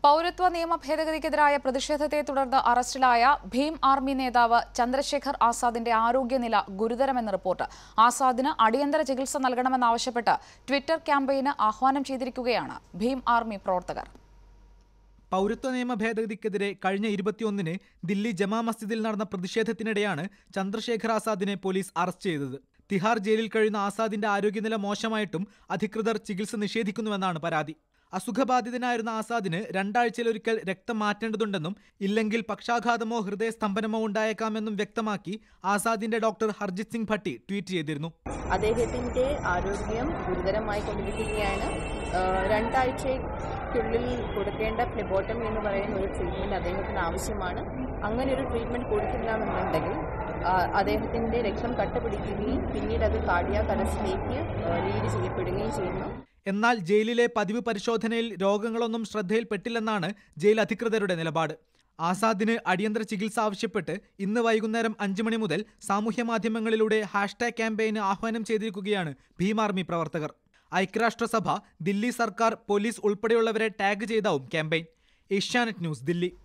പൗരത്വ നിയമ ഭേദഗതിക്കെതിരായ പ്രതിഷേധത്തെ തുടർന്ന് അറസ്റ്റിലായ ഭീം ആർമി നേതാവ് ചന്ദ്രശേഖർ ആസാദിന്റെ ആരോഗ്യനില ഗുരുതരമെന്ന് റിപ്പോർട്ട് ആസാദിന് അടിയന്തര ചികിത്സ നൽകണമെന്നാവശ്യപ്പെട്ട് ട്വിറ്റർ ക്യാമ്പയിന് ആഹ്വാനം ചെയ്തിരിക്കുകയാണ് ഭീം ആർമി പ്രവർത്തകർ പൗരത്വ നിയമ ഭേദഗതിക്കെതിരെ കഴിഞ്ഞ ഇരുപത്തിയൊന്നിന് ദില്ലി ജമാ മസ്ജിദിൽ നടന്ന പ്രതിഷേധത്തിനിടെയാണ് ചന്ദ്രശേഖർ ആസാദിനെ പോലീസ് അറസ്റ്റ് ചെയ്തത് തിഹാർ ജയിലിൽ കഴിയുന്ന ആസാദിന്റെ ആരോഗ്യനില മോശമായിട്ടും അധികൃതർ ചികിത്സ നിഷേധിക്കുന്നുവെന്നാണ് പരാതി അസുഖബാധിതനായിരുന്ന ആസാദിന് രണ്ടാഴ്ചയിലൊരിക്കൽ രക്തം മാറ്റേണ്ടതുണ്ടെന്നും ഇല്ലെങ്കിൽ പക്ഷാഘാതമോ ഹൃദയസ്തംഭനമോ ഉണ്ടായേക്കാമെന്നും വ്യക്തമാക്കി ആസാദിന്റെ ഡോക്ടർ ഹർജിത് സിംഗ് ഭട്ടി ട്വീറ്റ് ചെയ്തിരുന്നു അദ്ദേഹത്തിന്റെ ആരോഗ്യം ഗുരുതരമായി കൊണ്ടിരിക്കുകയാണ് ആഹ് രണ്ടാഴ്ചയ്ക്കുള്ളിൽ കൊടുക്കേണ്ട ഫ്ലെബോട്ടമി എന്ന് പറയുന്ന ഒരു ട്രീറ്റ്മെന്റ് അദ്ദേഹത്തിന് ആവശ്യമാണ് അങ്ങനെ ഒരു ട്രീറ്റ്മെന്റ് കൊടുത്തില്ല എന്നുണ്ടെങ്കിൽ ആഹ് അദ്ദേഹത്തിന്റെ രക്തം കട്ടപിടിക്കുകയും പിന്നീട് അത് കാർഡിയാക് അറസ്റ്റിലേക്ക് ലീഡ് ചെയ്യപ്പെടുകയും ചെയ്യുന്നു എന്നാൽ ജയിലിലെ പതിവ് പരിശോധനയിൽ രോഗങ്ങളൊന്നും ശ്രദ്ധയിൽപ്പെട്ടില്ലെന്നാണ് ജയിൽ അധികൃതരുടെ നിലപാട് ആസാദിന് അടിയന്തര ചികിത്സ ആവശ്യപ്പെട്ട് ഇന്ന് വൈകുന്നേരം അഞ്ചു മണി മുതൽ സാമൂഹ്യ മാധ്യമങ്ങളിലൂടെ ഹാഷ്ടാഗ് ക്യാമ്പയിന് ആഹ്വാനം ചെയ്തിരിക്കുകയാണ് ഭീം ആർമി പ്രവർത്തകർ ഐക്യരാഷ്ട്രസഭ ദില്ലി സർക്കാർ പോലീസ് ഉൾപ്പെടെയുള്ളവരെ ടാഗ് ചെയ്താവും ക്യാമ്പയിൻ ഏഷ്യാനെറ്റ് ന്യൂസ് ദില്ലി